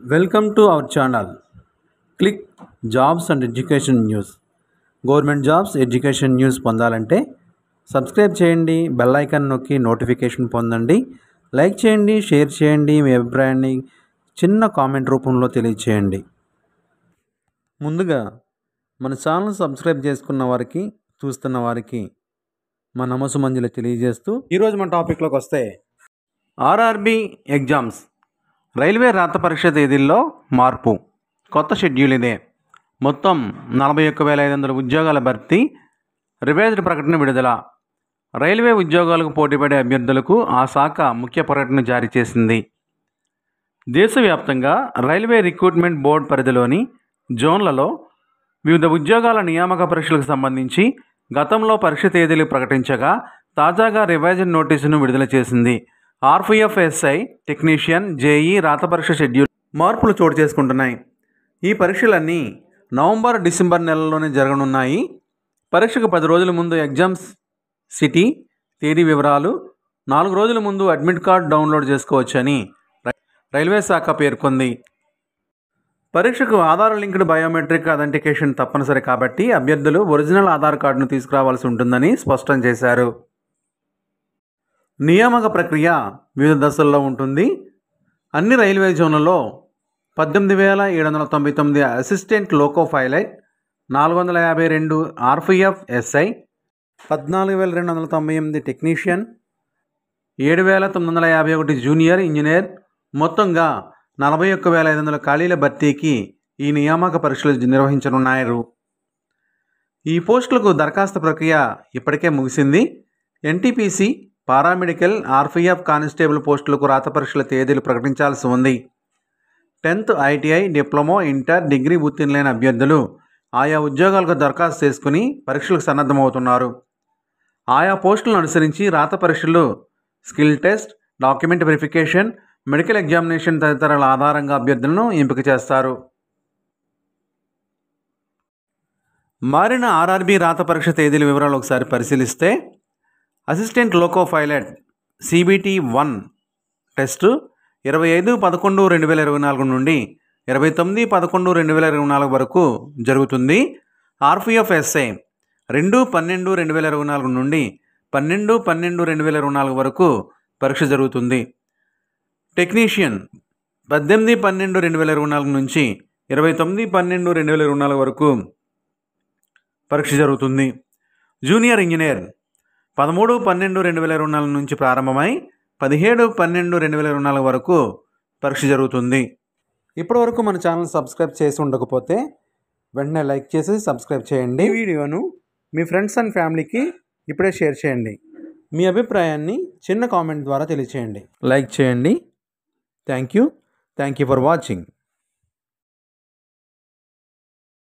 welcome to our channel click jobs and education news government jobs education news పొందాలంటే subscribe చేయండి bell icon నొక్కి notification పొందండి like చేయండి share చేయండి మీ అభిప్రాయాన్ని చిన్న కామెంట్ రూపంలో తెలియచేయండి ముందుగా మన ఛానల్ సబ్స్క్రైబ్ చేసుకున్న వారికి చూస్తున్న వారికి మా నమసు మంజులు తెలియజేస్తూ ఈరోజు మన టాపిక్లోకి వస్తే ఆర్ఆర్బి ఎగ్జామ్స్ రైల్వే రాత పరీక్ష తేదీల్లో మార్పు కొత్త షెడ్యూల్ ఇదే మొత్తం నలభై ఒక్క వేల ఐదు వందల ఉద్యోగాల భర్తీ రివైజ్డ్ ప్రకటన విడుదల రైల్వే ఉద్యోగాలకు పోటీపడే అభ్యర్థులకు ఆ శాఖ ముఖ్య ప్రకటన జారీ చేసింది దేశవ్యాప్తంగా రైల్వే రిక్రూట్మెంట్ బోర్డు పరిధిలోని జోన్లలో వివిధ ఉద్యోగాల నియామక పరీక్షలకు సంబంధించి గతంలో పరీక్ష తేదీలు ప్రకటించగా తాజాగా రివైజన్ నోటీసును విడుదల చేసింది ఆర్ఫీఎఫ్ఎస్ఐ టెక్నీషియన్ జేఈ రాత పరీక్ష షెడ్యూల్ మార్పులు చోటు చేసుకుంటున్నాయి ఈ పరీక్షలన్నీ నవంబర్ డిసెంబర్ నెలల్లోనే జరగనున్నాయి పరీక్షకు పది రోజుల ముందు ఎగ్జామ్స్ సిటీ తేదీ వివరాలు నాలుగు రోజుల ముందు అడ్మిట్ కార్డ్ డౌన్లోడ్ చేసుకోవచ్చని రై- రైల్వే శాఖ పేర్కొంది పరీక్షకు ఆధార్ లింక్డ్ బయోమెట్రిక్ అథెంటికేషన్ తప్పనిసరి కాబట్టి అభ్యర్థులు ఒరిజినల్ ఆధార్ కార్డును తీసుకురావాల్సి ఉంటుందని స్పష్టం చేశారు నియామక ప్రక్రియ వివిధ దశల్లో ఉంటుంది అన్ని రైల్వే జోన్లలో పద్దెనిమిది వేల ఏడు వందల తొంభై తొమ్మిది అసిస్టెంట్ లోకో పైలట్ నాలుగు వందల యాభై రెండు ఆర్ఫీఎఫ్ ఎస్ఐ పద్నాలుగు వేల రెండు వందల తొంభై ఎనిమిది టెక్నీషియన్ ఏడు వేల తొమ్మిది వందల యాభై ఒకటి జూనియర్ ఇంజనీర్ మొత్తంగా నలభై ఒక్క వేల ఐదు వందల ఖాళీల భర్తీకి ఈ నియామక పరీక్షలు నిర్వహించనున్నారు ఈ పోస్టులకు దరఖాస్తు ప్రక్రియ ఇప్పటికే ముగిసింది ఎన్టీపీసీ పారామెడికల్ ఆర్ఫీఎఫ్ కానిస్టేబుల్ పోస్టులకు రాత పరీక్షల తేదీలు ప్రకటించాల్సి ఉంది tenth ITI diploma inter degree ఉత్తీర్ణులైన అభ్యర్థులు ఆయా ఉద్యోగాలకు దరఖాస్తు చేసుకుని పరీక్షలకు సన్నద్ధమవుతున్నారు ఆయా పోస్టులను అనుసరించి రాత పరీక్షలు skill test document verification medical examination తదితరాల ఆధారంగా అభ్యర్థులను ఎంపిక చేస్తారు మారిన ఆర్ఆర్బీ రాత పరీక్ష తేదీల వివరాలు ఒకసారి పరిశీలిస్తే assistant loco pilot CBT one test ఇరవై ఐదు పదకొండు రెండు వేల ఇరవై నాలుగు నుండి ఇరవై తొమ్మిది పదకొండు రెండు వేల ఇరవై నాలుగు వరకు జరుగుతుంది ఆర్పిఎఫ్ ఎస్ఐ రెండు పన్నెండు రెండు వేల ఇరవై నాలుగు నుండి పన్నెండు పన్నెండు రెండు వేల ఇరవై నాలుగు వరకు పరీక్ష జరుగుతుంది టెక్నీషియన్ పద్దెనిమిది పన్నెండు రెండు వేల ఇరవై నాలుగు నుంచి ఇరవై తొమ్మిది పన్నెండు రెండు వేల ఇరవై నాలుగు వరకు పరీక్ష జరుగుతుంది జూనియర్ ఇంజనీర్ పదమూడు పన్నెండు రెండు వేల ఇరవై నాలుగు నుంచి ప్రారంభమై పదిహేడు పన్నెండు రెండు వేల ఇరవై నాలుగు వరకు పరీక్ష జరుగుతుంది ఇప్పటివరకు మన ఛానల్ సబ్స్క్రైబ్ చేసి ఉండకపోతే వెంటనే లైక్ చేసి సబ్స్క్రైబ్ చేయండి ఈ వీడియోను మీ ఫ్రెండ్స్ అండ్ ఫ్యామిలీకి ఇప్పుడే షేర్ చేయండి మీ అభిప్రాయాన్ని చిన్న కామెంట్ ద్వారా తెలియచేయండి లైక్ చేయండి thank you thank you for watching